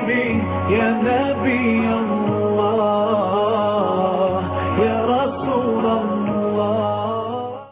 لي يا نبي الله يا رسول الله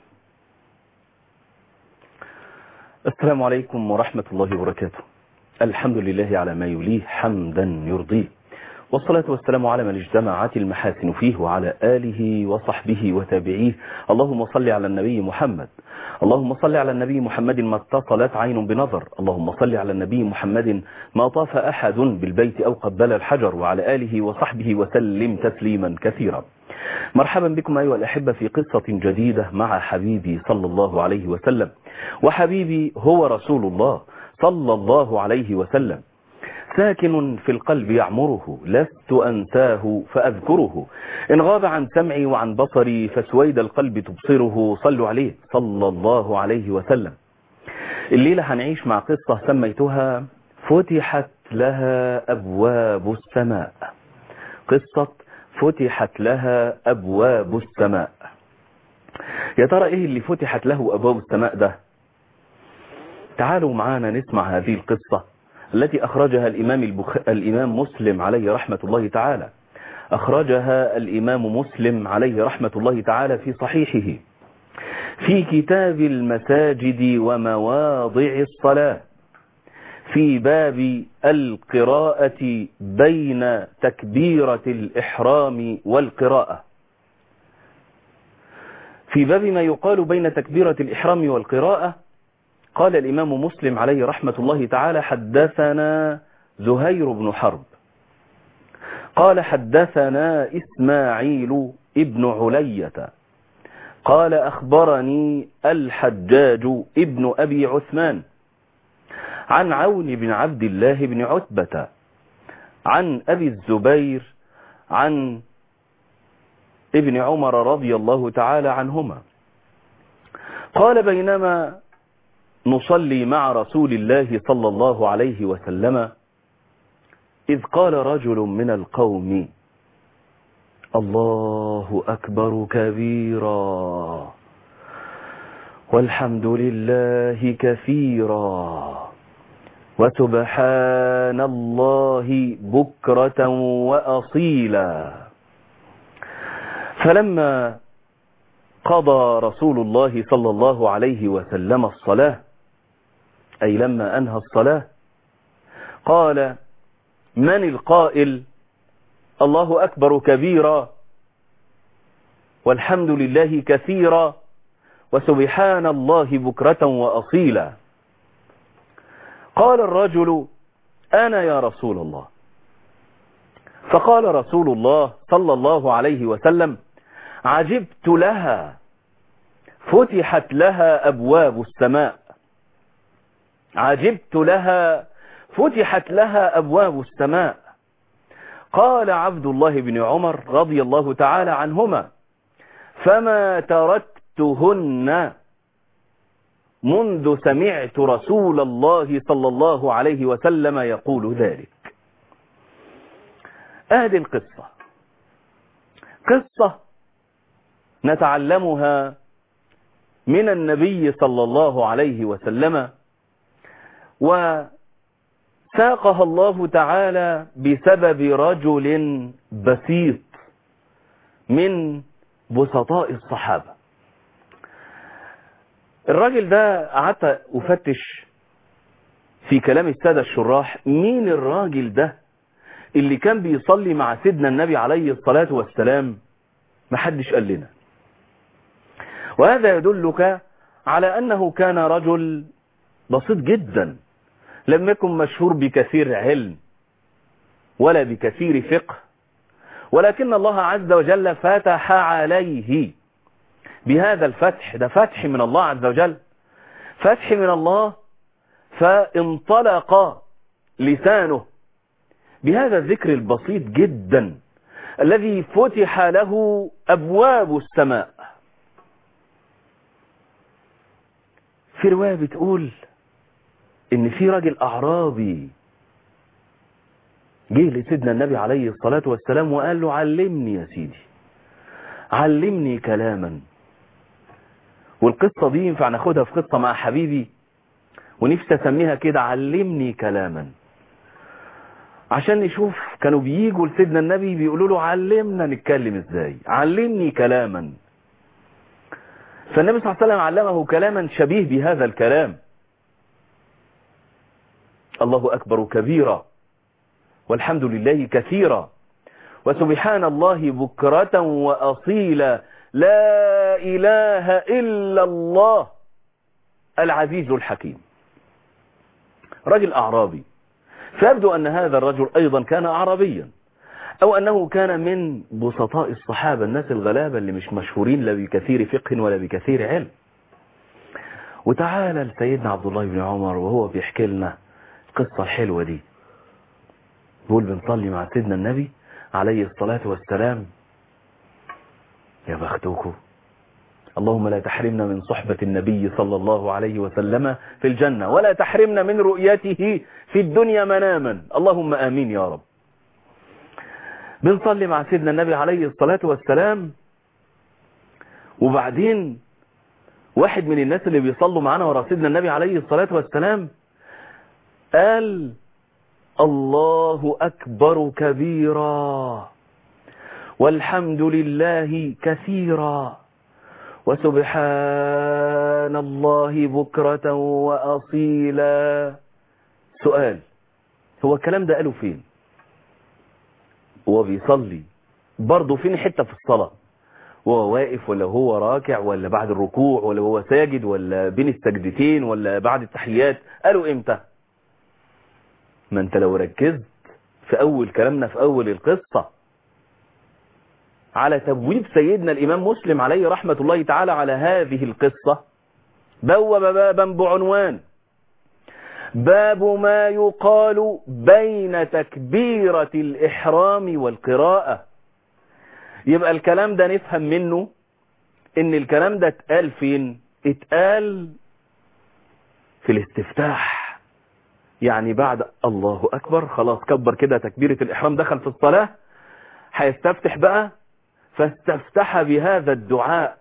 السلام عليكم ورحمة الله وبركاته الحمد لله على ما يليه حمدا يرضيه والصلاة والسلام على من اجتمعت المحاسن فيه وعلى آله وصحبه وتابعيه اللهم صل على النبي محمد اللهم صل على النبي محمد ما اتصلت عين بنظر اللهم صل على النبي محمد ما طاف أحد بالبيت أو قبل الحجر وعلى آله وصحبه وسلم تسليما كثيرا مرحبا بكم أيها الأحبة في قصة جديدة مع حبيبي صلى الله عليه وسلم وحبيبي هو رسول الله صلى الله عليه وسلم ساكن في القلب يعمره لست أنساه فأذكره إن غاب عن سمعي وعن بصري فسويد القلب تبصره صلوا عليه صلى الله عليه وسلم الليلة هنعيش مع قصة سميتها فتحت لها أبواب السماء قصة فتحت لها أبواب السماء يا ترى إيه اللي فتحت له أبواب السماء ده تعالوا معانا نسمع هذه القصة التي أخرجها الإمام, البخ... الإمام مسلم عليه رحمة الله تعالى أخرجها الإمام مسلم عليه رحمة الله تعالى في صحيحه في كتاب المساجد ومواضع الصلاة في باب القراءة بين تكبيرة الإحرام والقراءة في باب ما يقال بين تكبيرة الإحرام والقراءة قال الإمام مسلم عليه رحمة الله تعالى حدثنا زهير بن حرب قال حدثنا إسماعيل ابن علية قال أخبرني الحجاج ابن أبي عثمان عن عون بن عبد الله بن عتبة عن أبي الزبير عن ابن عمر رضي الله تعالى عنهما قال بينما نصلي مع رسول الله صلى الله عليه وسلم إذ قال رجل من القوم الله أكبر كبيرا والحمد لله كثيرا وسبحان الله بكرة وأصيلا فلما قضى رسول الله صلى الله عليه وسلم الصلاة أي لما أنهى الصلاة قال من القائل الله أكبر كبيرا والحمد لله كثيرا وسبحان الله بكرة وأصيلا قال الرجل أنا يا رسول الله فقال رسول الله صلى الله عليه وسلم عجبت لها فتحت لها أبواب السماء عجبت لها فتحت لها أبواب السماء قال عبد الله بن عمر رضي الله تعالى عنهما فما تركتهن منذ سمعت رسول الله صلى الله عليه وسلم يقول ذلك هذه القصة قصة نتعلمها من النبي صلى الله عليه وسلم وساقها الله تعالى بسبب رجل بسيط من بسطاء الصحابة الراجل ده قعدت أفتش في كلام السادة الشراح مين الراجل ده اللي كان بيصلي مع سيدنا النبي عليه الصلاة والسلام محدش قال لنا وهذا يدلك على أنه كان رجل بسيط جدا لم يكن مشهور بكثير علم ولا بكثير فقه ولكن الله عز وجل فتح عليه بهذا الفتح ده فتح من الله عز وجل فتح من الله فانطلق لسانه بهذا الذكر البسيط جدا الذي فتح له أبواب السماء في رواية بتقول ان في راجل اعرابي جه لسيدنا النبي عليه الصلاة والسلام وقال له علمني يا سيدي علمني كلاما والقصة دي ينفع ناخدها في قصة مع حبيبي ونفسي اسميها كده علمني كلاما عشان نشوف كانوا بييجوا لسيدنا النبي بيقولوا له علمنا نتكلم ازاي علمني كلاما فالنبي صلى الله عليه وسلم علمه كلاما شبيه بهذا الكلام الله أكبر كبيرا والحمد لله كثيرا وسبحان الله بكرة وأصيلا لا إله إلا الله العزيز الحكيم رجل أعرابي فيبدو أن هذا الرجل أيضا كان أعرابيا أو أنه كان من بسطاء الصحابة الناس الغلابة اللي مش مشهورين لا بكثير فقه ولا بكثير علم وتعالى لسيدنا عبد الله بن عمر وهو بيحكي لنا القصة الحلوة دي بيقول بنصلي مع سيدنا النبي عليه الصلاة والسلام يا بختكم اللهم لا تحرمنا من صحبة النبي صلى الله عليه وسلم في الجنة ولا تحرمنا من رؤيته في الدنيا مناما اللهم آمين يا رب بنصلي مع سيدنا النبي عليه الصلاة والسلام وبعدين واحد من الناس اللي بيصلوا معانا ورا سيدنا النبي عليه الصلاة والسلام قال الله أكبر كبيرا والحمد لله كثيرا وسبحان الله بكرة وأصيلا سؤال هو الكلام ده قاله فين هو بيصلي برضه فين حتة في الصلاة وهو واقف ولا هو راكع ولا بعد الركوع ولا هو ساجد ولا بين السجدتين ولا بعد التحيات قالوا امتى ما انت لو ركزت في اول كلامنا في اول القصة على تبويب سيدنا الامام مسلم عليه رحمة الله تعالى على هذه القصة بوب بابا بعنوان باب ما يقال بين تكبيرة الإحرام والقراءة يبقى الكلام ده نفهم منه ان الكلام ده اتقال فين اتقال في الاستفتاح يعني بعد الله أكبر خلاص كبر كده تكبيرة الإحرام دخل في الصلاة هيستفتح بقى فاستفتح بهذا الدعاء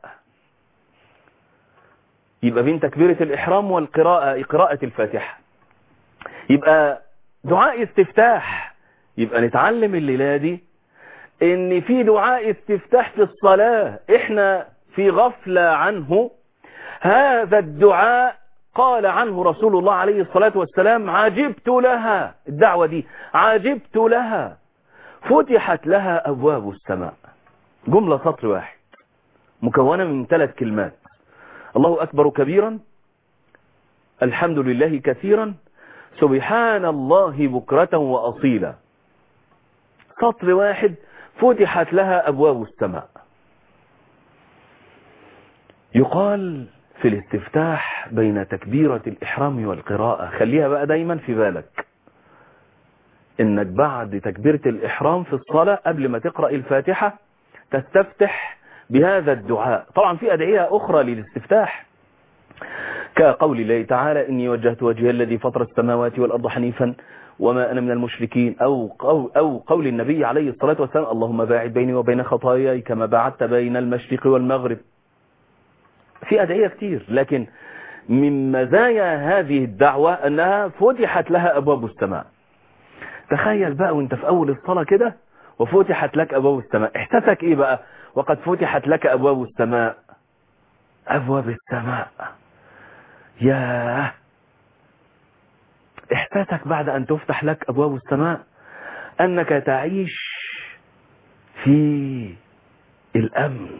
يبقى بين تكبيرة الإحرام والقراءة قراءة الفاتحة يبقى دعاء استفتاح يبقى نتعلم الليلة دي ان في دعاء استفتاح في الصلاة احنا في غفلة عنه هذا الدعاء قال عنه رسول الله عليه الصلاة والسلام عجبت لها الدعوة دي عجبت لها فتحت لها أبواب السماء جملة سطر واحد مكونة من ثلاث كلمات الله أكبر كبيرا الحمد لله كثيرا سبحان الله بكرة وأصيلا سطر واحد فتحت لها أبواب السماء يقال في الاستفتاح بين تكبيرة الإحرام والقراءة خليها بقى دايما في بالك انك بعد تكبيرة الإحرام في الصلاة قبل ما تقرأ الفاتحة تستفتح بهذا الدعاء طبعا في أدعية أخرى للاستفتاح كقول الله تعالى إني وجهت وجهي الذي فطر السماوات والأرض حنيفا وما أنا من المشركين أو قول, أو قول النبي عليه الصلاة والسلام اللهم باعد بيني وبين خطاياي كما باعدت بين المشرق والمغرب في أدعية كتير لكن من مزايا هذه الدعوة أنها فتحت لها أبواب السماء تخيل بقى وانت في أول الصلاة كده وفتحت لك أبواب السماء احساسك إيه بقى وقد فتحت لك أبواب السماء أبواب السماء ياه احساسك بعد أن تفتح لك أبواب السماء أنك تعيش في الأمن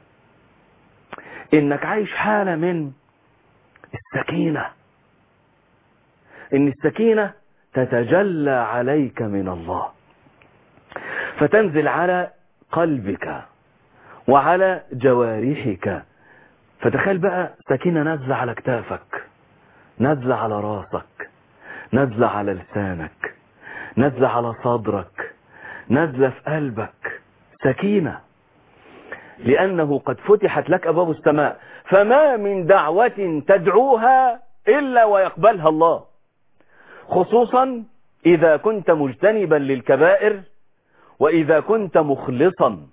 إنك عايش حالة من السكينة إن السكينة تتجلى عليك من الله فتنزل على قلبك وعلى جوارحك فتخيل بقى سكينة نازلة على كتافك نازلة على راسك نازلة على لسانك نازلة على صدرك نازلة في قلبك سكينة لأنه قد فتحت لك أبواب السماء فما من دعوة تدعوها إلا ويقبلها الله خصوصا إذا كنت مجتنبا للكبائر وإذا كنت مخلصا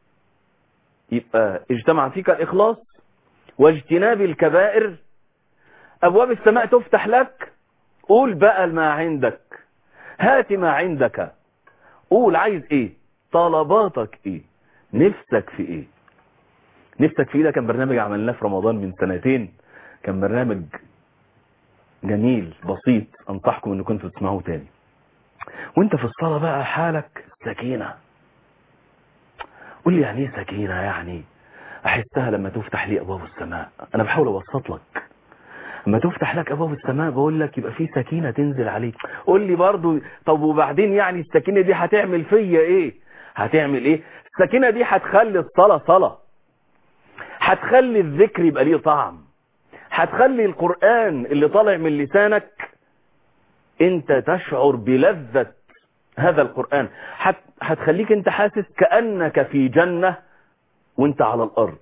يبقى اجتمع فيك الإخلاص واجتناب الكبائر أبواب السماء تفتح لك قول بقى ما عندك هات ما عندك قول عايز ايه طلباتك ايه نفسك في ايه نفسك في ايه ده كان برنامج عملناه في رمضان من سنتين كان برنامج جميل بسيط انصحكم ان كنتوا تسمعوه تاني وانت في الصلاة بقى حالك سكينة قول لي يعني ايه سكينة يعني احسها لما تفتح لي ابواب السماء انا بحاول ابسط لك لما تفتح لك ابواب السماء بقول لك يبقى في سكينة تنزل عليك قول لي برضو طب وبعدين يعني السكينة دي هتعمل فيا ايه هتعمل ايه السكينة دي هتخلي الصلاة صلاة هتخلي الذكر يبقى ليه طعم هتخلي القرآن اللي طالع من لسانك انت تشعر بلذة هذا القرآن هت... هتخليك انت حاسس كأنك في جنة وانت على الارض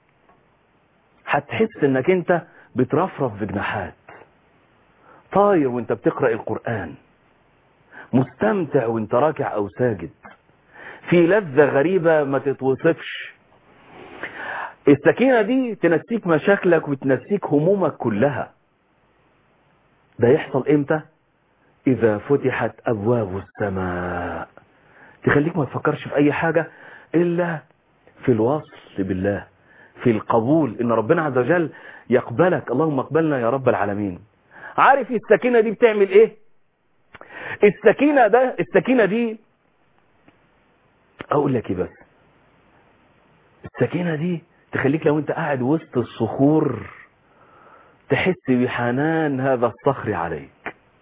هتحس انك انت بترفرف بجناحات طاير وانت بتقرأ القرآن مستمتع وانت راكع او ساجد في لذة غريبة ما تتوصفش السكينة دي تنسيك مشاكلك وتنسيك همومك كلها ده يحصل امتى اذا فتحت ابواب السماء تخليك ما تفكرش في اي حاجة الا في الوصل بالله في القبول ان ربنا عز وجل يقبلك اللهم اقبلنا يا رب العالمين عارف السكينة دي بتعمل ايه السكينة ده السكينة دي اقول لك ايه بس السكينة دي تخليك لو انت قاعد وسط الصخور تحس بحنان هذا الصخر عليك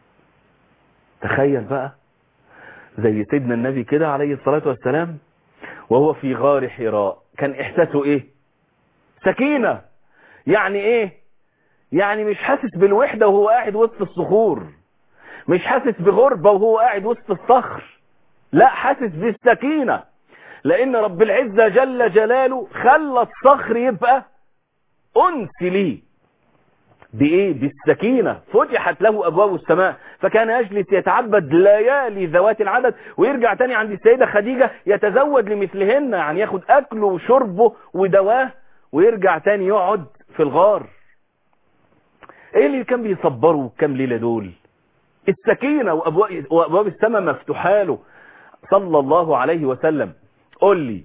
تخيل بقى زي سيدنا النبي كده عليه الصلاة والسلام وهو في غار حراء كان احساسه ايه سكينة يعني ايه يعني مش حاسس بالوحدة وهو قاعد وسط الصخور مش حاسس بغربة وهو قاعد وسط الصخر لا حاسس بالسكينة لان رب العزة جل جلاله خلى الصخر يبقى انس ليه بايه بالسكينة فتحت له ابواب السماء فكان يجلس يتعبد ليالي ذوات العدد ويرجع تاني عند السيدة خديجة يتزود لمثلهن يعني ياخد اكله وشربه ودواه ويرجع تاني يقعد في الغار ايه اللي كان بيصبروا كام ليلة دول السكينة وابواب, وأبواب السماء مفتوحة له صلى الله عليه وسلم قل لي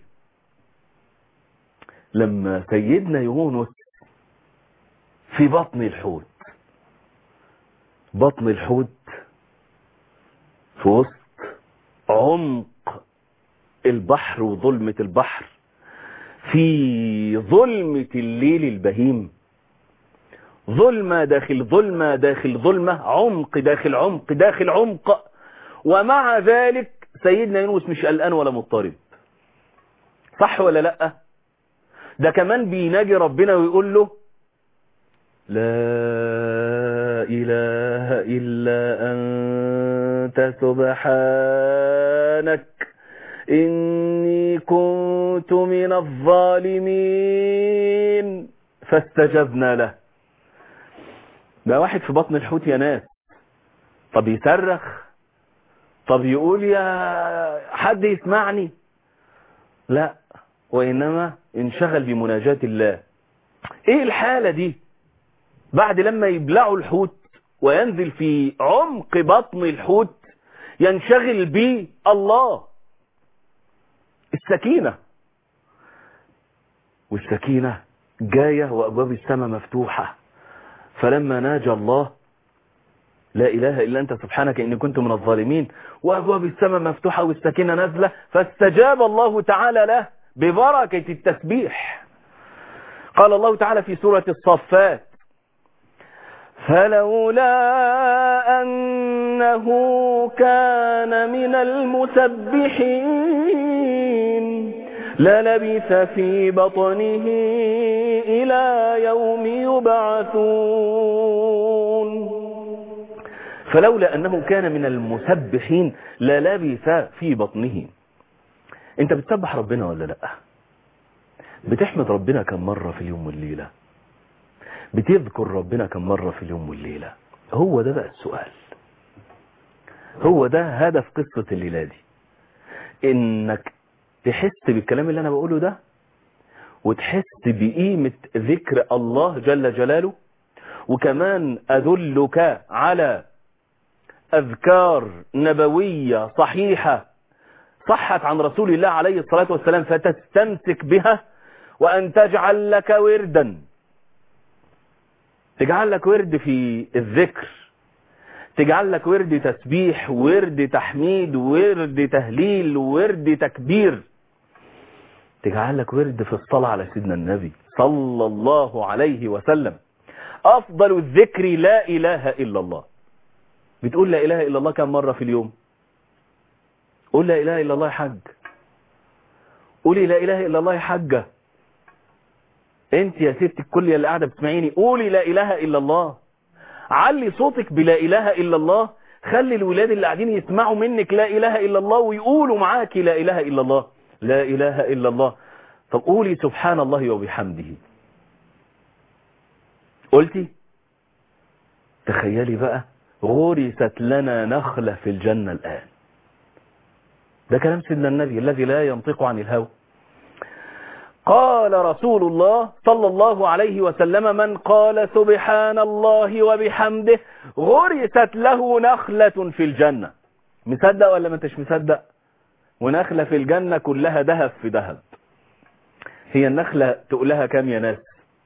لما سيدنا يونس في بطن الحوت بطن الحوت في وسط عمق البحر وظلمة البحر في ظلمة الليل البهيم ظلمة داخل ظلمة داخل ظلمة عمق داخل عمق داخل عمق ومع ذلك سيدنا يونس مش قلقان ولا مضطرب صح ولا لا ده كمان بيناجي ربنا ويقول له لا إله إلا أنت سبحانك إني كنت من الظالمين فاستجبنا له ده واحد في بطن الحوت يا ناس طب يصرخ طب يقول يا حد يسمعني لا وإنما انشغل بمناجاة الله ايه الحالة دي بعد لما يبلعوا الحوت وينزل في عمق بطن الحوت ينشغل به الله السكينة والسكينة جاية وأبواب السماء مفتوحة فلما ناجى الله لا إله إلا أنت سبحانك إني كنت من الظالمين وأبواب السماء مفتوحة والسكينة نازلة فاستجاب الله تعالى له ببركة التسبيح قال الله تعالى في سورة الصفات فلولا أنه كان من المسبحين للبث في بطنه إلى يوم يبعثون فلولا أنه كان من المسبحين للبث في بطنه انت بتسبح ربنا ولا لا بتحمد ربنا كم مرة في اليوم والليلة بتذكر ربنا كم مرة في اليوم والليلة هو ده بقى السؤال هو ده هدف قصة الليلة دي انك تحس بالكلام اللي انا بقوله ده وتحس بقيمة ذكر الله جل جلاله وكمان أدلك على أذكار نبوية صحيحة صحت عن رسول الله عليه الصلاة والسلام فتستمسك بها وأن تجعل لك وردا تجعل لك ورد في الذكر تجعل لك ورد تسبيح ورد تحميد ورد تهليل ورد تكبير تجعل لك ورد في الصلاة على سيدنا النبي صلى الله عليه وسلم أفضل الذكر لا إله إلا الله بتقول لا إله إلا الله كم مرة في اليوم قول لا إله إلا الله يا حاج قولي لا إله إلا الله يا حاجة انت يا ست الكل اللي قاعدة بتسمعيني قولي لا إله إلا الله علي صوتك بلا إله إلا الله خلي الولاد اللي قاعدين يسمعوا منك لا إله إلا الله ويقولوا معاك لا إله إلا الله لا إله إلا الله طب قولي سبحان الله وبحمده قلتي تخيلي بقى غرست لنا نخلة في الجنة الآن ده كلام سيدنا النبي الذي لا ينطق عن الهوى قال رسول الله صلى الله عليه وسلم من قال سبحان الله وبحمده غرست له نخلة في الجنة مصدق ولا ما انتش مصدق ونخلة في الجنة كلها ذهب في ذهب هي النخلة تقولها كام يا ناس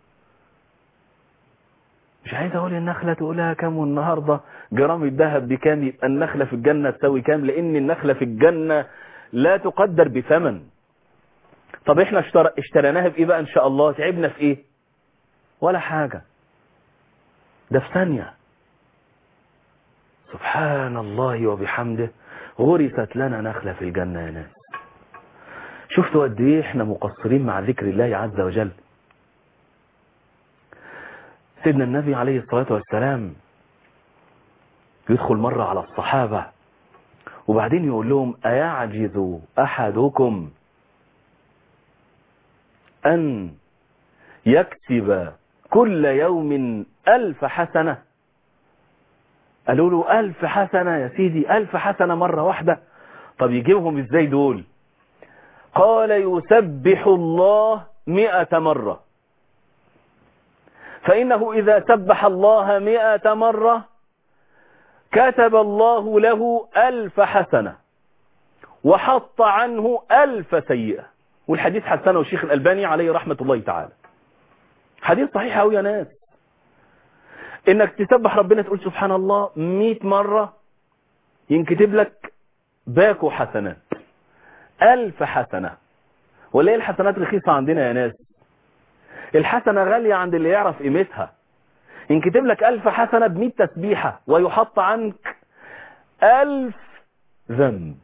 مش عايز اقول النخلة تقولها كام والنهاردة جرام الذهب بكام يبقى النخلة في الجنة تساوي كام لان النخلة في الجنة لا تقدر بثمن طب احنا اشتر... اشتريناها بايه بقى ان شاء الله تعبنا في ايه ولا حاجة ده في ثانية سبحان الله وبحمده غرست لنا نخلة في الجنة يا ناس شفتوا قد ايه احنا مقصرين مع ذكر الله عز وجل سيدنا النبي عليه الصلاة والسلام يدخل مرة على الصحابة وبعدين يقول لهم أيعجز أحدكم أن يكسب كل يوم ألف حسنة قالوا له ألف حسنة يا سيدي ألف حسنة مرة واحدة طب يجيبهم ازاي دول قال يسبح الله مئة مرة فإنه إذا سبح الله مئة مرة كتب الله له ألف حسنة وحط عنه ألف سيئة والحديث حسنه الشيخ الألباني عليه رحمة الله تعالى حديث صحيح أوي يا ناس إنك تسبح ربنا تقول سبحان الله مئة مرة ينكتب لك باكو حسنات ألف حسنة ولا ايه الحسنات رخيصة عندنا يا ناس الحسنة غالية عند اللي يعرف قيمتها ينكتب لك ألف حسنة بمئة تسبيحة ويحط عنك ألف ذنب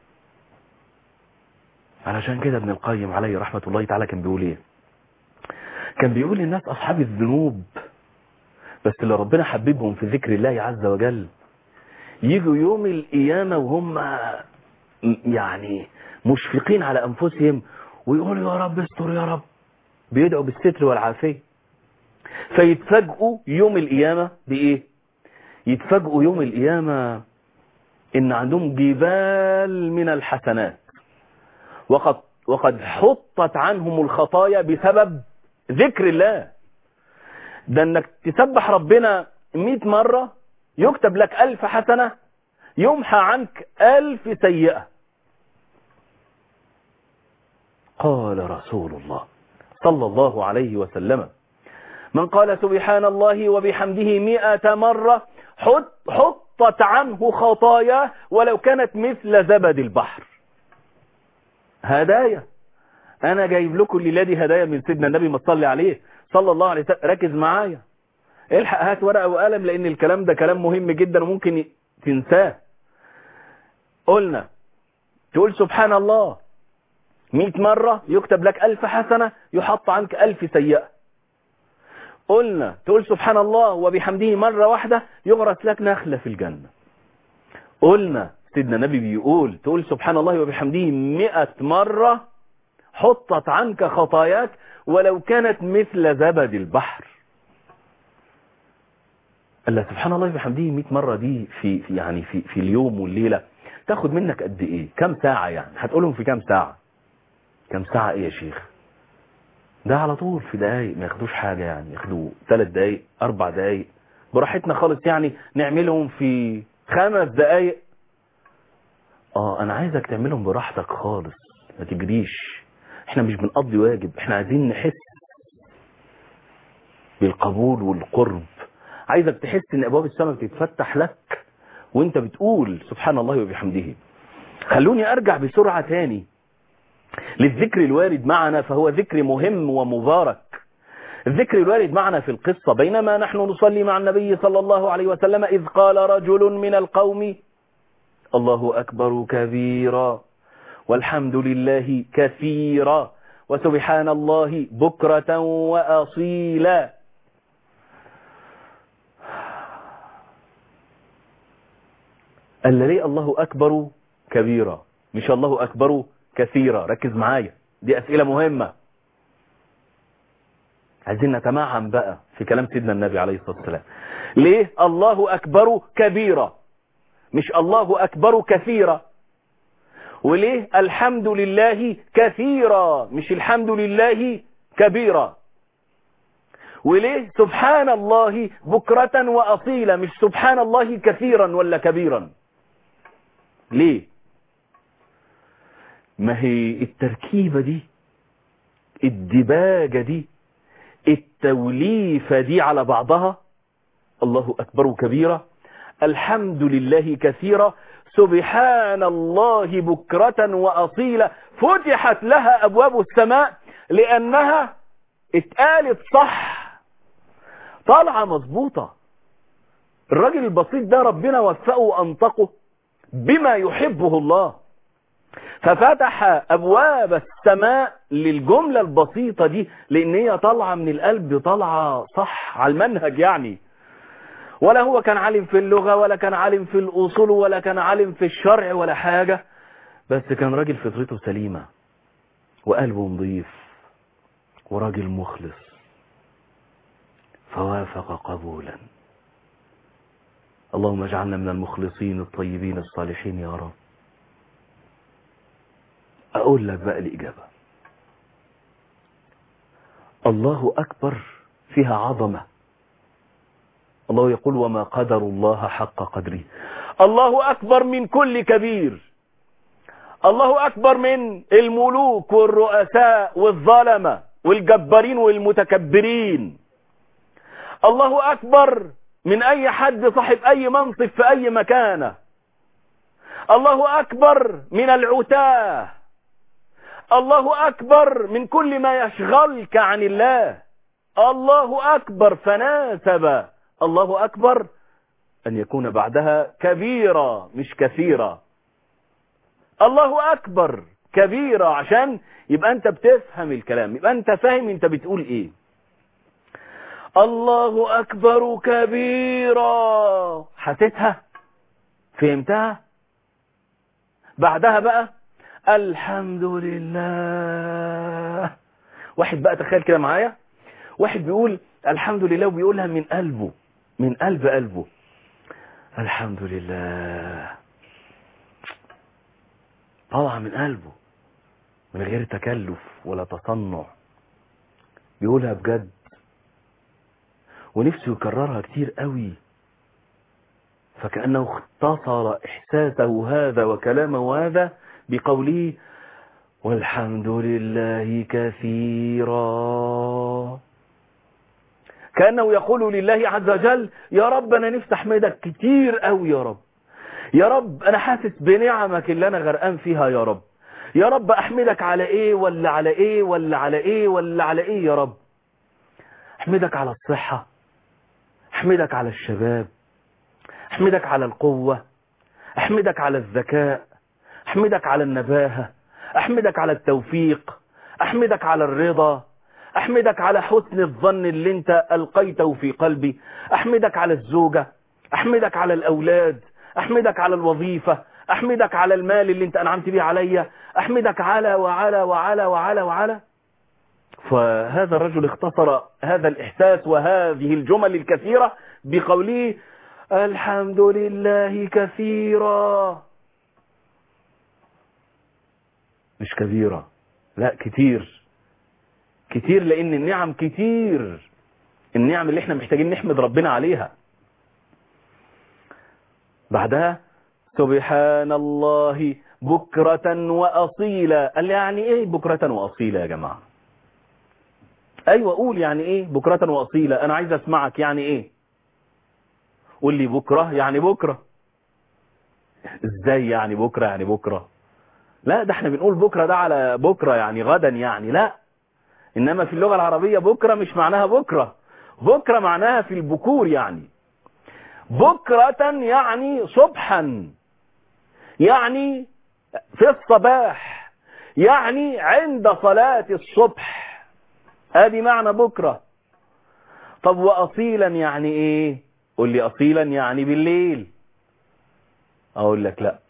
علشان كده ابن القيم عليه رحمة الله تعالى كان بيقول ايه كان بيقول الناس أصحاب الذنوب بس اللي ربنا حببهم في ذكر الله عز وجل يجوا يوم القيامة وهم يعني مشفقين على أنفسهم ويقولوا يا رب استر يا رب بيدعوا بالستر والعافية فيتفاجئوا يوم القيامة بإيه يتفاجئوا يوم القيامة إن عندهم جبال من الحسنات وقد وقد حطت عنهم الخطايا بسبب ذكر الله ده انك تسبح ربنا 100 مرة يكتب لك ألف حسنة يمحى عنك ألف سيئة قال رسول الله صلى الله عليه وسلم من قال سبحان الله وبحمده مئة مرة حط حطت عنه خطاياه ولو كانت مثل زبد البحر هدايا انا جايب لكم الليله دي هدايا من سيدنا النبي ما تصلي عليه صلى الله عليه وسلم ركز معايا الحق هات ورقه وقلم لان الكلام ده كلام مهم جدا وممكن تنساه قلنا تقول سبحان الله 100 مرة يكتب لك ألف حسنة يحط عنك ألف سيئة قلنا تقول سبحان الله وبحمده مرة واحدة يغرس لك نخلة في الجنة قلنا سيدنا النبي بيقول تقول سبحان الله وبحمده مئة مرة حطت عنك خطاياك ولو كانت مثل زبد البحر الله سبحان الله وبحمده 100 مرة دي في في يعني في في اليوم والليلة تاخد منك قد ايه كم ساعة يعني هتقولهم في كم ساعة كم ساعة ايه يا شيخ ده على طول في دقايق ما ياخدوش حاجة يعني ياخدوا ثلاث دقايق اربع دقايق براحتنا خالص يعني نعملهم في خمس دقايق اه انا عايزك تعملهم براحتك خالص ما تجريش احنا مش بنقضي واجب احنا عايزين نحس بالقبول والقرب عايزك تحس ان ابواب السماء بتتفتح لك وانت بتقول سبحان الله وبحمده خلوني ارجع بسرعة تاني للذكر الوارد معنا فهو ذكر مهم ومبارك الذكر الوارد معنا في القصة بينما نحن نصلي مع النبي صلى الله عليه وسلم إذ قال رجل من القوم الله أكبر كبيرا والحمد لله كثيرا وسبحان الله بكرة وأصيلا قال ليه الله أكبر كبيرا مش الله أكبر كثيرا ركز معايا دي أسئلة مهمة عايزين نتمعن بقى في كلام سيدنا النبي عليه الصلاة والسلام ليه الله أكبر كبيرا مش الله أكبر كثيرا وليه الحمد لله كثيرا مش الحمد لله كبيرا وليه سبحان الله بكرة وأصيلا مش سبحان الله كثيرا ولا كبيرا ليه ما هي التركيبة دي الدباجة دي التوليفة دي على بعضها الله أكبر كبيرا الحمد لله كثيرا سبحان الله بكرة وأصيلا فتحت لها أبواب السماء لأنها اتقالت صح طالعة مظبوطة الراجل البسيط ده ربنا وفقه وأنطقه بما يحبه الله ففتح أبواب السماء للجملة البسيطة دي لأن هي طالعة من القلب طالعة صح على المنهج يعني ولا هو كان عالم في اللغة ولا كان عالم في الأصول ولا كان عالم في الشرع ولا حاجة بس كان راجل فطرته سليمة وقلبه نظيف وراجل مخلص فوافق قبولا اللهم اجعلنا من المخلصين الطيبين الصالحين يا رب أقول لك بقى الإجابة الله أكبر فيها عظمة الله يقول وما قدر الله حق قدره الله أكبر من كل كبير الله أكبر من الملوك والرؤساء والظلمة والجبارين والمتكبرين الله أكبر من أي حد صاحب أي منصب في أي مكانة الله أكبر من العتاه الله أكبر من كل ما يشغلك عن الله الله أكبر فناسب الله أكبر أن يكون بعدها كبيرة مش كثيرة الله أكبر كبيرة عشان يبقى أنت بتفهم الكلام يبقى أنت فاهم أنت بتقول إيه الله أكبر كبيرة حسيتها فهمتها بعدها بقى الحمد لله واحد بقى تخيل كده معايا واحد بيقول الحمد لله وبيقولها من قلبه من قلب قلبه الحمد لله طالعه من قلبه من غير تكلف ولا تصنع بيقولها بجد ونفسه يكررها كتير قوي فكأنه اختصر إحساسه هذا وكلامه هذا بقوله والحمد لله كثيرا كأنه يقول لله عز وجل يا رب أنا نفسي أحمدك كتير قوي يا رب يا رب أنا حاسس بنعمك اللي أنا غرقان فيها يا رب يا رب أحمدك على إيه ولا على إيه ولا على إيه ولا على إيه يا رب أحمدك على الصحة أحمدك على الشباب أحمدك على القوة أحمدك على الذكاء أحمدك على النباهة أحمدك على التوفيق أحمدك على الرضا أحمدك على حسن الظن اللي انت ألقيته في قلبي أحمدك على الزوجة أحمدك على الأولاد أحمدك على الوظيفة أحمدك على المال اللي انت أنعمت به عليا أحمدك على وعلى وعلى وعلى وعلى فهذا الرجل اختصر هذا الإحساس وهذه الجمل الكثيرة بقوله الحمد لله كثيرا مش كبيرة لا كتير كتير لان النعم كتير النعم اللي احنا محتاجين نحمد ربنا عليها بعدها سبحان الله بكرة وأصيلا قال لي يعني ايه بكرة وأصيلا يا جماعة ايوه قول يعني ايه بكرة وأصيلا انا عايز اسمعك يعني ايه قول لي بكرة يعني بكرة ازاي يعني بكرة يعني بكرة لا ده احنا بنقول بكرة ده على بكرة يعني غدا يعني لا انما في اللغة العربية بكرة مش معناها بكرة بكرة معناها في البكور يعني بكرة يعني صبحا يعني في الصباح يعني عند صلاة الصبح ادي معنى بكرة طب وأصيلا يعني ايه قول لي أصيلا يعني بالليل اقول لك لا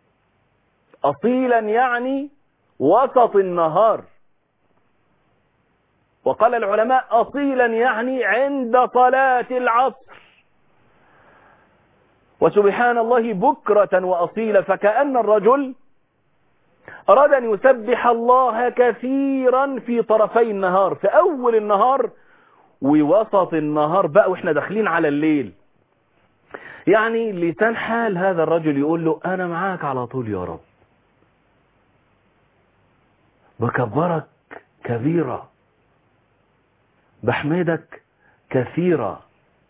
أصيلا يعني وسط النهار وقال العلماء أصيلا يعني عند صلاة العصر وسبحان الله بكرة وأصيلا فكأن الرجل أراد أن يسبح الله كثيرا في طرفي النهار في أول النهار ووسط النهار بقى وإحنا داخلين على الليل يعني لسان حال هذا الرجل يقول له أنا معاك على طول يا رب بكبرك كبيرة بحمدك كثيرا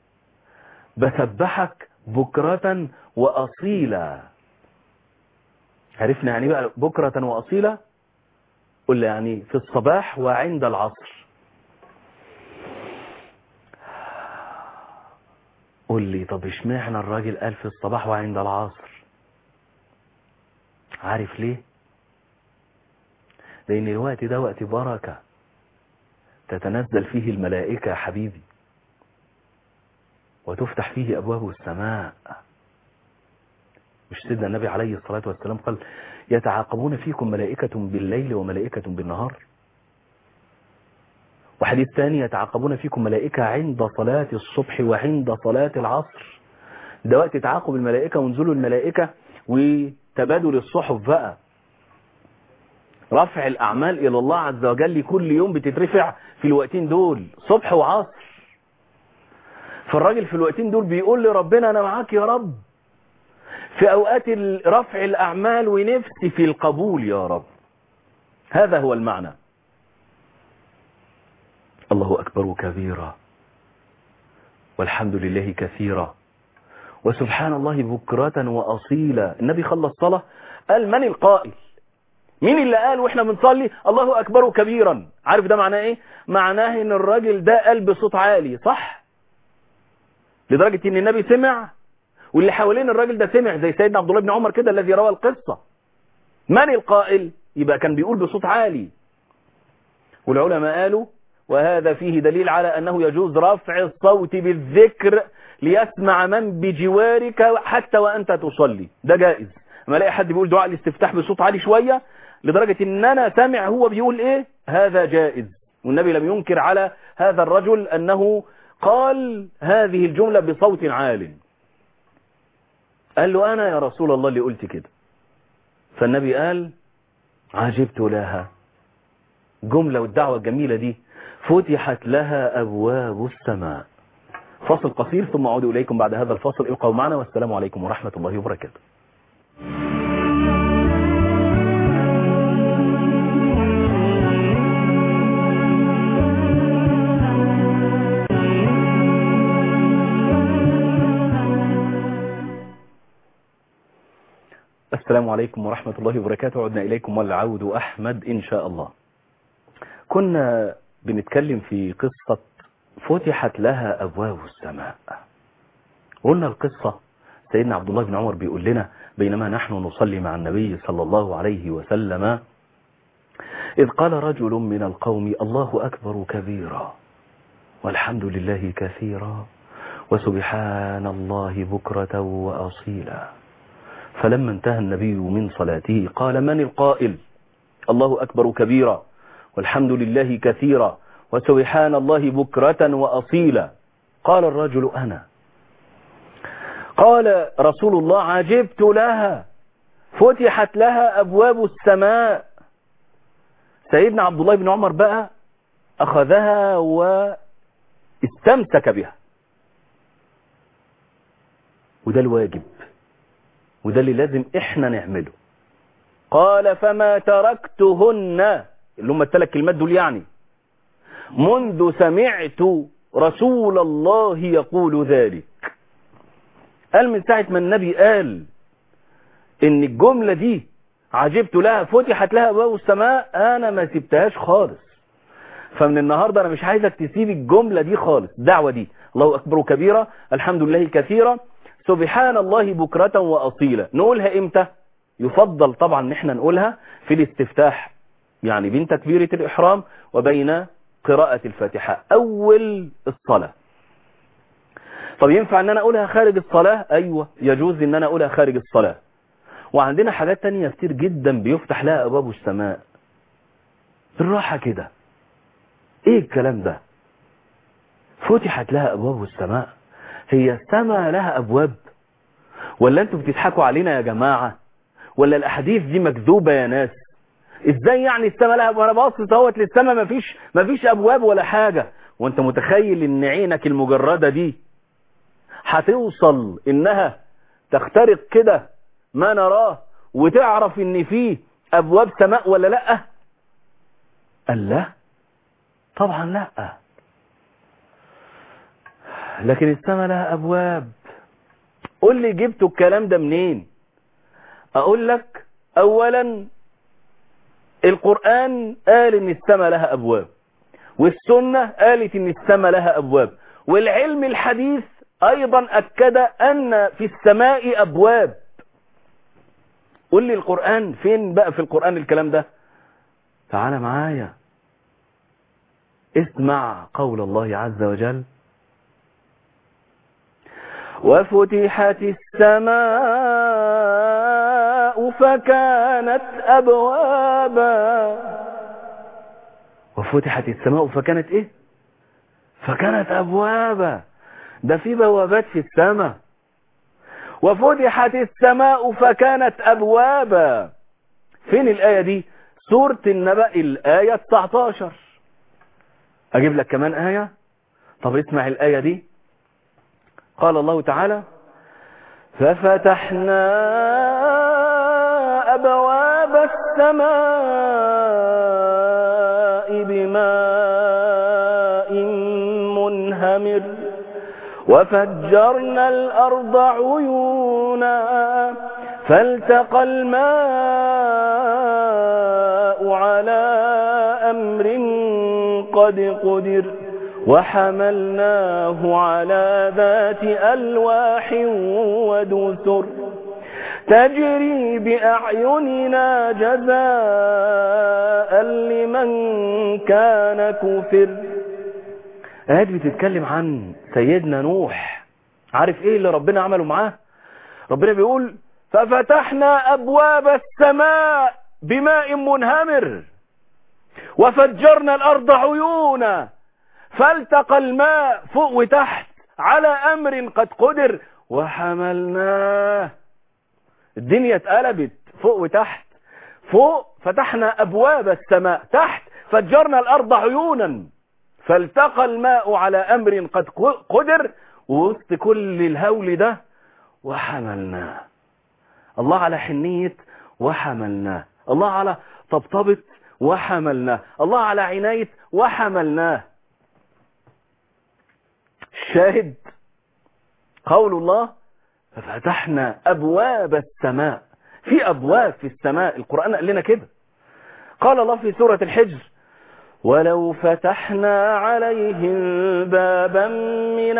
بسبحك بكرة وأصيلا عرفنا يعني بقى بكرة وأصيلا قل يعني في الصباح وعند العصر قل لي طب اشمعنى الراجل قال في الصباح وعند العصر عارف ليه لان الوقت ده وقت بركة تتنزل فيه الملائكة يا حبيبي وتفتح فيه أبواب السماء مش سيدنا النبي عليه الصلاة والسلام قال يتعاقبون فيكم ملائكة بالليل وملائكة بالنهار وحديث ثاني يتعاقبون فيكم ملائكة عند صلاة الصبح وعند صلاة العصر ده وقت تعاقب الملائكة ونزول الملائكة وتبادل الصحف بقى رفع الأعمال إلى الله عز وجل كل يوم بتترفع في الوقتين دول صبح وعصر فالراجل في الوقتين دول بيقول لربنا أنا معاك يا رب في أوقات رفع الأعمال ونفسي في القبول يا رب هذا هو المعنى الله أكبر كبيرا والحمد لله كثيرا وسبحان الله بكرة وأصيلا النبي خلص صلاة قال من القائل مين اللي قال واحنا بنصلي الله أكبر كبيرا عارف ده معناه ايه معناه ان الراجل ده قال بصوت عالي صح لدرجة ان النبي سمع واللي حوالين الراجل ده سمع زي سيدنا عبد الله بن عمر كده الذي روى القصة من القائل يبقى كان بيقول بصوت عالي والعلماء قالوا وهذا فيه دليل على أنه يجوز رفع الصوت بالذكر ليسمع من بجوارك حتى وأنت تصلي ده جائز اما الاقي حد بيقول دعاء الاستفتاح بصوت عالي شوية لدرجة ان انا سامع هو بيقول ايه هذا جائز والنبي لم ينكر على هذا الرجل انه قال هذه الجملة بصوت عال قال له انا يا رسول الله اللي قلت كده فالنبي قال عجبت لها جملة والدعوة الجميلة دي فتحت لها أبواب السماء فصل قصير ثم أعود إليكم بعد هذا الفصل ابقوا معنا والسلام عليكم ورحمة الله وبركاته السلام عليكم ورحمة الله وبركاته عدنا إليكم والعود أحمد إن شاء الله كنا بنتكلم في قصة فتحت لها أبواب السماء قلنا القصة سيدنا عبد الله بن عمر بيقول لنا بينما نحن نصلي مع النبي صلى الله عليه وسلم إذ قال رجل من القوم الله أكبر كبيرا والحمد لله كثيرا وسبحان الله بكرة وأصيلا فلما انتهى النبي من صلاته قال من القائل الله أكبر كبيرا والحمد لله كثيرا وسبحان الله بكرة وأصيلا قال الرجل أنا قال رسول الله عجبت لها فتحت لها أبواب السماء سيدنا عبد الله بن عمر بقى أخذها واستمسك بها وده الواجب وده اللي لازم احنا نعمله قال فما تركتهن اللي هم الثلاث كلمات دول يعني منذ سمعت رسول الله يقول ذلك قال من ساعة ما النبي قال ان الجملة دي عجبت لها فتحت لها ابواب السماء انا ما سبتهاش خالص فمن النهاردة انا مش عايزك تسيب الجملة دي خالص الدعوة دي الله اكبر كبيرة الحمد لله كثيرة سبحان الله بكرة واصيلة نقولها امتى يفضل طبعا ان احنا نقولها في الاستفتاح يعني بين تكبيرة الاحرام وبين قراءة الفاتحة اول الصلاة طب ينفع ان انا اقولها خارج الصلاة ايوه يجوز ان انا اقولها خارج الصلاة وعندنا حاجات تانية كتير جدا بيفتح لها ابواب السماء بالراحة كده ايه الكلام ده فتحت لها ابواب السماء هي السماء لها ابواب ولا انتوا بتضحكوا علينا يا جماعة ولا الاحاديث دي مكذوبة يا ناس ازاي يعني السماء لها وانا باصص اهوت للسماء مفيش مفيش ابواب ولا حاجة وانت متخيل ان عينك المجردة دي هتوصل انها تخترق كده ما نراه وتعرف ان فيه ابواب سماء ولا لا قال لا طبعا لا لكن السماء لها ابواب قول لي جبتوا الكلام ده منين اقول لك اولا القرآن قال ان السماء لها ابواب والسنة قالت ان السماء لها ابواب والعلم الحديث ايضا اكد ان في السماء ابواب قول لي القرآن فين بقى في القرآن الكلام ده تعال معايا اسمع قول الله عز وجل وفتحت السماء فكانت أبوابا وفتحت السماء فكانت ايه فكانت أبوابا ده في بوابات في السماء وفتحت السماء فكانت أبوابا فين الآية دي سورة النبأ الآية 19 أجيب لك كمان آية طب اسمع الآية دي قال الله تعالى ففتحنا أبواب السماء بماء منهمر وفجرنا الأرض عيونا فالتقى الماء على أمر قد قدر وحملناه على ذات ألواح ودسر تجري بأعيننا جزاء لمن كان كفر آيات بتتكلم عن سيدنا نوح عارف ايه اللي ربنا عمله معاه ربنا بيقول ففتحنا أبواب السماء بماء منهمر وفجرنا الأرض عيونا فالتقى الماء فوق وتحت على أمر قد قدر وحملناه الدنيا اتقلبت فوق وتحت فوق فتحنا أبواب السماء تحت فجرنا الأرض عيونا فالتقى الماء على أمر قد قدر ووسط كل الهول ده وحملناه الله على حنية وحملناه الله على طبطبة وحملناه الله على عناية وحملناه الشاهد قول الله ففتحنا أبواب السماء في أبواب في السماء القرآن قال لنا كده قال الله في سورة الحجر ولو فتحنا عليهم بابا من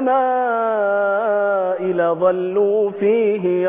السماء لظلوا فيه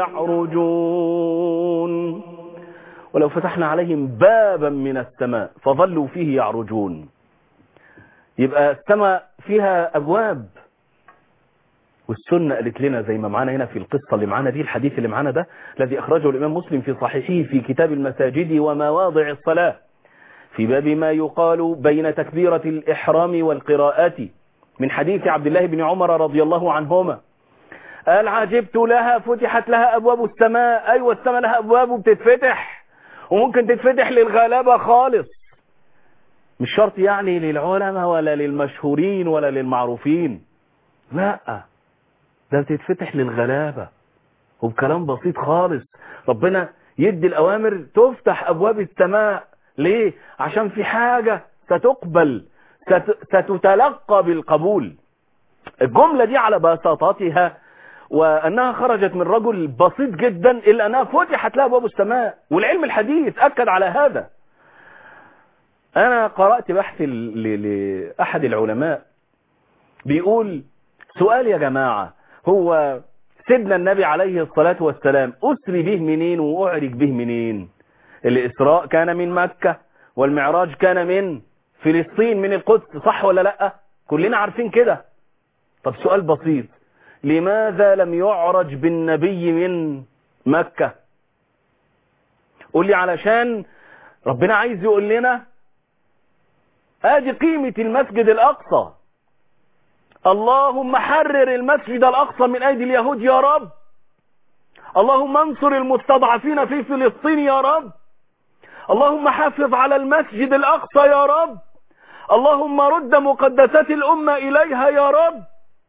يعرجون ولو فتحنا عليهم بابا من السماء فظلوا فيه يعرجون يبقى السماء فيها أبواب والسنة قالت لنا زي ما معانا هنا في القصة اللي معانا دي الحديث اللي معانا ده الذي أخرجه الإمام مسلم في صحيحه في كتاب المساجد ومواضع الصلاة في باب ما يقال بين تكبيرة الإحرام والقراءات من حديث عبد الله بن عمر رضي الله عنهما قال عجبت لها فتحت لها أبواب السماء أيوة السماء لها أبواب بتتفتح وممكن تتفتح للغلابة خالص مش شرط يعني للعلماء ولا للمشهورين ولا للمعروفين لا ده بتتفتح للغلابة وبكلام بسيط خالص ربنا يدي الأوامر تفتح أبواب السماء ليه عشان في حاجة ستقبل ست... ستتلقى بالقبول الجملة دي على بساطتها وأنها خرجت من رجل بسيط جدا إلا أنها فتحت لها أبواب السماء والعلم الحديث أكد على هذا أنا قرأت بحث ل... ل... لأحد العلماء بيقول سؤال يا جماعة هو سيدنا النبي عليه الصلاة والسلام أسري به منين وأعرج به منين الإسراء كان من مكة والمعراج كان من فلسطين من القدس صح ولا لأ كلنا عارفين كده طب سؤال بسيط لماذا لم يعرج بالنبي من مكة قول لي علشان ربنا عايز يقول لنا ادي قيمة المسجد الاقصى اللهم حرر المسجد الاقصى من ايدي اليهود يا رب اللهم انصر المستضعفين في فلسطين يا رب اللهم حافظ على المسجد الاقصى يا رب اللهم رد مقدسات الامة اليها يا رب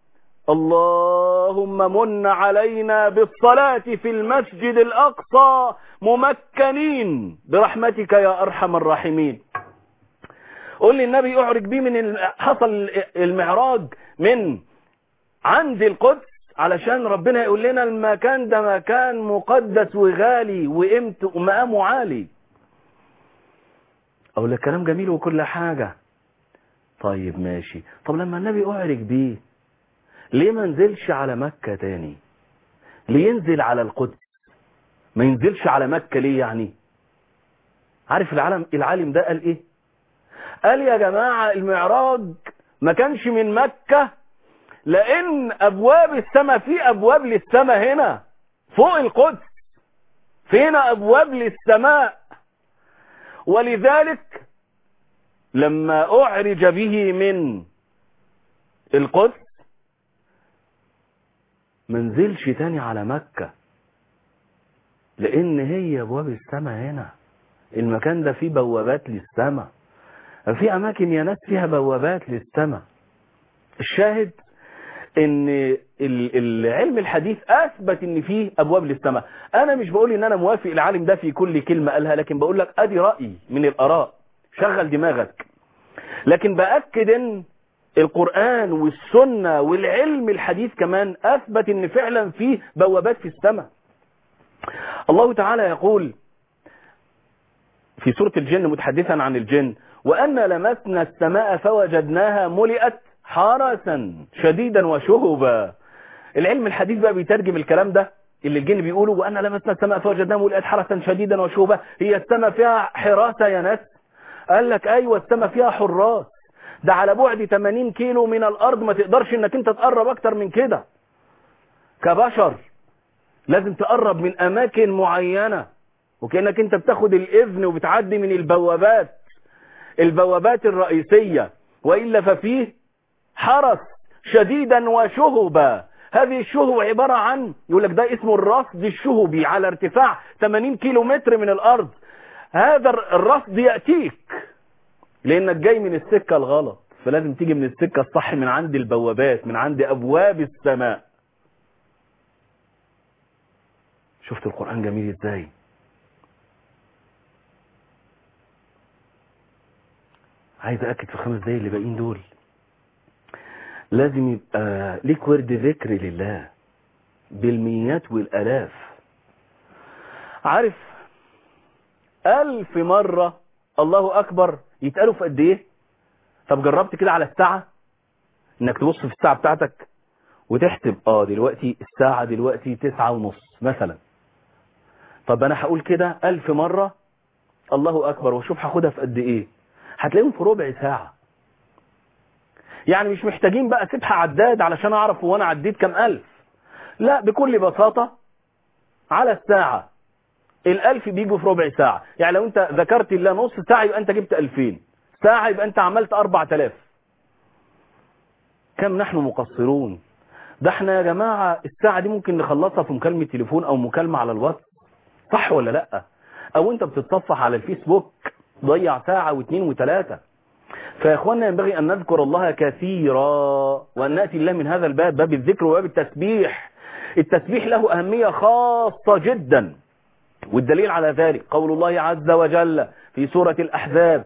اللهم من علينا بالصلاة في المسجد الأقصى ممكنين برحمتك يا أرحم الراحمين قول لي النبي أعرج بيه من حصل المعراج من عند القدس علشان ربنا يقول لنا المكان ده مكان مقدس وغالي وقيمته ومقامه عالي أقول لك كلام جميل وكل حاجة طيب ماشي طب لما النبي أعرج بيه ليه ما نزلش على مكة تاني ليه ينزل على القدس ما ينزلش على مكة ليه يعني عارف العالم العالم ده قال ايه قال يا جماعة المعراج ما كانش من مكة لان ابواب السماء في ابواب للسماء هنا فوق القدس في هنا ابواب للسماء ولذلك لما اعرج به من القدس منزلش تاني على مكة لان هي ابواب السماء هنا المكان ده فيه بوابات للسماء في اماكن يا ناس فيها بوابات للسماء الشاهد ان العلم الحديث اثبت ان فيه ابواب للسماء انا مش بقول ان انا موافق العالم ده في كل كلمة قالها لكن بقول لك ادي رأي من الاراء شغل دماغك لكن باكد ان القرآن والسنة والعلم الحديث كمان أثبت أن فعلا فيه بوابات في السماء الله تعالى يقول في سورة الجن متحدثا عن الجن وأن لمسنا السماء فوجدناها ملئت حرسا شديدا وشهبا العلم الحديث بقى بيترجم الكلام ده اللي الجن بيقولوا وأن لمسنا السماء فوجدناها ملئت حرسا شديدا وشهبا هي السماء فيها حراسة يا ناس قال لك أيوة السماء فيها حراس ده على بعد 80 كيلو من الارض ما تقدرش انك انت تقرب اكتر من كده كبشر لازم تقرب من اماكن معينة وكأنك انت بتاخد الاذن وبتعدي من البوابات البوابات الرئيسية وإلا ففيه حرس شديدا وشهبا هذه الشهب عبارة عن يقول لك ده اسمه الرصد الشهبي على ارتفاع 80 كيلو متر من الارض هذا الرصد يأتيك لانك جاي من السكة الغلط فلازم تيجي من السكة الصح من عند البوابات من عند ابواب السماء شفت القرآن جميل ازاي عايز اكد في الخمس دقايق اللي باقيين دول لازم يبقى ليك ورد ذكر لله بالميات والالاف عارف الف مرة الله اكبر يتقالوا في قد ايه طب جربت كده على الساعة انك تبص في الساعة بتاعتك وتحسب اه دلوقتي الساعة دلوقتي تسعة ونص مثلا طب انا هقول كده الف مرة الله اكبر واشوف هاخدها في قد ايه هتلاقيهم في ربع ساعة يعني مش محتاجين بقى سبحة عداد علشان اعرف هو انا عديت كم الف لا بكل بساطة على الساعة الالف بيجوا في ربع ساعة يعني لو انت ذكرت الله نص ساعة يبقى انت جبت الفين ساعة يبقى انت عملت اربع تلاف كم نحن مقصرون ده احنا يا جماعة الساعة دي ممكن نخلصها في مكالمة تليفون او مكالمة على الواتس صح ولا لا او انت بتتصفح على الفيسبوك ضيع ساعة واثنين وثلاثة فيا اخوانا ينبغي ان نذكر الله كثيرا وان نأتي الله من هذا الباب باب الذكر وباب التسبيح التسبيح له أهمية خاصة جدا والدليل على ذلك قول الله عز وجل في سورة الأحزاب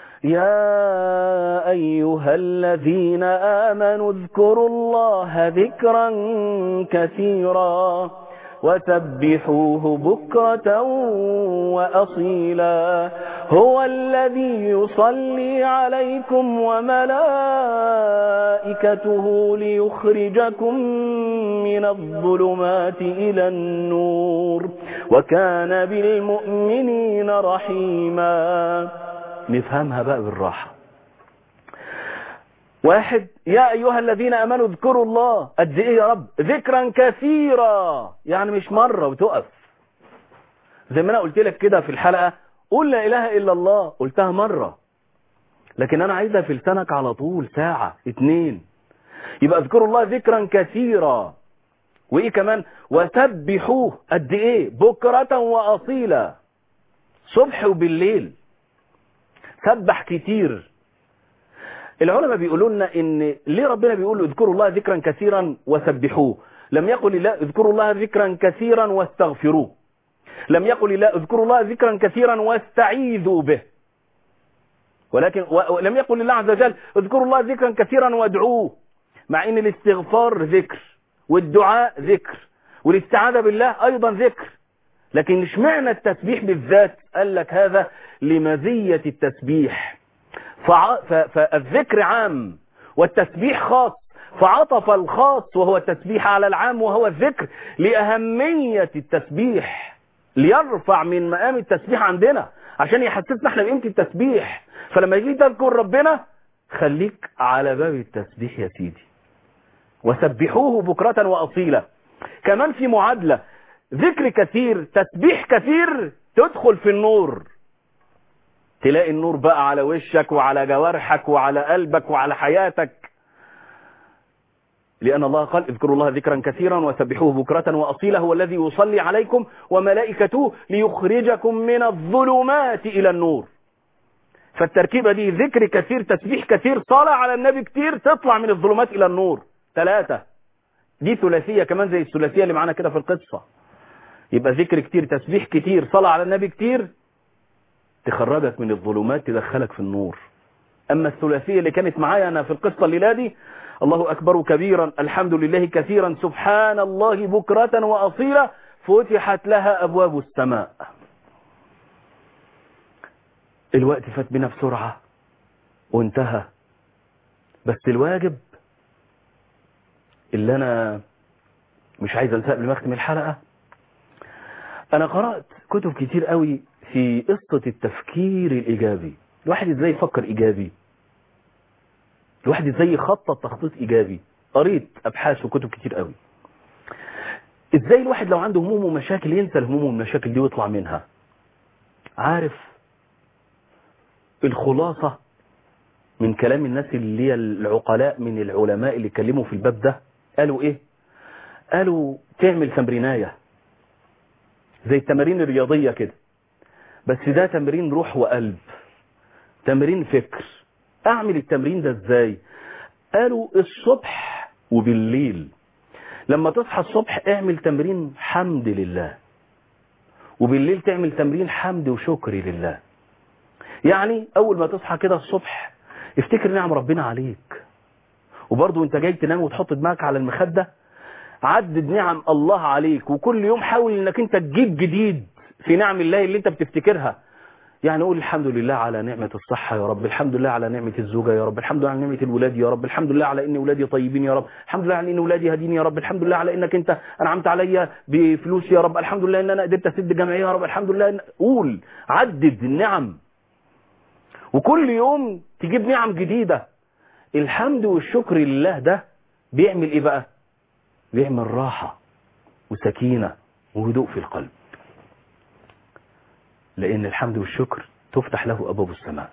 يا أيها الذين آمنوا اذكروا الله ذكرا كثيرا وسبحوه بكرة وأصيلا هو الذي يصلي عليكم وملائكته ليخرجكم من الظلمات إلى النور وكان بالمؤمنين رحيما نفهمها بقى بالراحة واحد يا أيها الذين أمنوا اذكروا الله قد إيه يا رب ذكرا كثيرا يعني مش مرة وتقف زي ما أنا قلت لك كده في الحلقة قول لا إله إلا الله قلتها مرة لكن أنا عايزها في لسانك على طول ساعة اتنين يبقى اذكروا الله ذكرا كثيرا وإيه كمان وسبحوه قد إيه بكرة وأصيلا صبح وبالليل سبح كتير العلماء بيقولوا لنا ان ليه ربنا بيقول اذكروا الله ذكرا كثيرا وسبحوه لم يقل الله اذكروا الله ذكرا كثيرا واستغفروه لم يقل الله اذكروا الله ذكرا كثيرا واستعيذوا به ولكن ولم يقل الله عز وجل اذكروا الله ذكرا كثيرا وادعوه مع ان الاستغفار ذكر والدعاء ذكر والاستعاذة بالله ايضا ذكر لكن مش معنى التسبيح بالذات قال لك هذا لمزية التسبيح فع... ف... فالذكر عام والتسبيح خاص فعطف الخاص وهو التسبيح على العام وهو الذكر لأهمية التسبيح ليرفع من مقام التسبيح عندنا عشان يحسسنا احنا بقيمة التسبيح فلما يجي تذكر ربنا خليك على باب التسبيح يا سيدي وسبحوه بكرة وأصيلا كمان في معادلة ذكر كثير تسبيح كثير تدخل في النور تلاقي النور بقى على وشك وعلى جوارحك وعلى قلبك وعلى حياتك لأن الله قال اذكروا الله ذكرا كثيرا وسبحوه بكرة وأصيلا هو الذي يصلي عليكم وملائكته ليخرجكم من الظلمات إلى النور فالتركيبة دي ذكر كثير تسبيح كثير صلاة على النبي كتير تطلع من الظلمات إلى النور ثلاثة دي ثلاثية كمان زي الثلاثية اللي معانا كده في القصة يبقى ذكر كتير تسبيح كتير صلاة على النبي كتير تخرجك من الظلمات تدخلك في النور أما الثلاثية اللي كانت معايا أنا في القصة الليلة دي الله أكبر كبيرا الحمد لله كثيرا سبحان الله بكرة وأصيلا فتحت لها أبواب السماء الوقت فات بنا بسرعة وانتهى بس الواجب اللي أنا مش عايز أنسى قبل ما أختم الحلقة أنا قرأت كتب كتير قوي في قصة التفكير الإيجابي الواحد إزاي يفكر إيجابي الواحد إزاي يخطط تخطيط إيجابي قريت أبحاث وكتب كتير قوي إزاي الواحد لو عنده هموم ومشاكل ينسى الهموم والمشاكل دي ويطلع منها عارف الخلاصة من كلام الناس اللي هي العقلاء من العلماء اللي اتكلموا في الباب ده قالوا ايه قالوا تعمل تمرينايه زي التمارين الرياضية كده بس ده تمرين روح وقلب تمرين فكر اعمل التمرين ده ازاي قالوا الصبح وبالليل لما تصحى الصبح اعمل تمرين حمد لله وبالليل تعمل تمرين حمد وشكر لله يعني اول ما تصحى كده الصبح افتكر نعم ربنا عليك وبرضه انت جاي تنام وتحط دماغك على المخدة عدد نعم الله عليك وكل يوم حاول انك انت تجيب جديد في نعم الله اللي انت بتفتكرها يعني قول الحمد لله على نعمة الصحة يا رب الحمد لله على نعمة الزوجة يا رب الحمد لله على نعمة الولاد يا رب الحمد لله على ان ولادي طيبين يا رب الحمد لله على ان ولادي هادين يا رب الحمد لله على انك انت انعمت عليا بفلوس يا رب الحمد لله ان انا قدرت اسد جمعية يا رب الحمد لله إن... قول عدد النعم وكل يوم تجيب نعم جديدة الحمد والشكر لله ده بيعمل ايه بقى بيعمل راحة وسكينة وهدوء في القلب لأن الحمد والشكر تفتح له أبواب السماء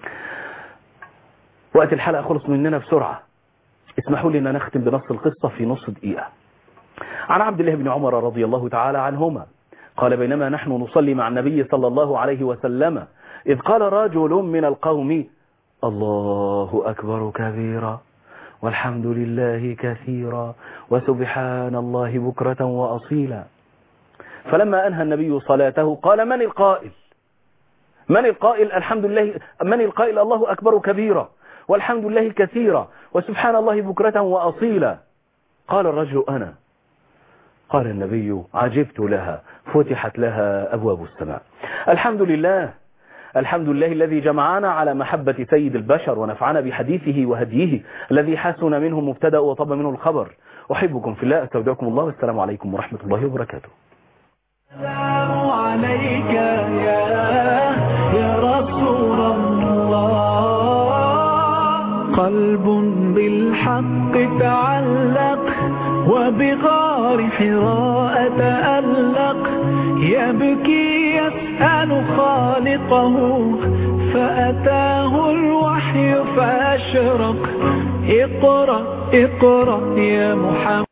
وقت الحلقة خلص مننا بسرعة اسمحوا لي أن نختم بنص القصة في نص دقيقة عن عبد الله بن عمر رضي الله تعالى عنهما قال بينما نحن نصلي مع النبي صلى الله عليه وسلم إذ قال رجل من القوم الله أكبر كبيرا والحمد لله كثيرا وسبحان الله بكرة وأصيلا فلما أنهى النبي صلاته قال من القائل من القائل الحمد لله من القائل الله أكبر كبيرا والحمد لله كثيرا وسبحان الله بكرة وأصيلا قال الرجل أنا قال النبي عجبت لها فتحت لها أبواب السماء الحمد لله الحمد لله الذي جمعنا على محبة سيد البشر ونفعنا بحديثه وهديه الذي حسن منه مبتدأ وطب منه الخبر أحبكم في الله أستودعكم الله والسلام عليكم ورحمة الله وبركاته السلام عليك يا يا رسول الله قلب بالحق تعلق وبغار حراء تألق يبكي يسأل خالقه فأتاه الوحي فأشرق اقرأ اقرأ يا محمد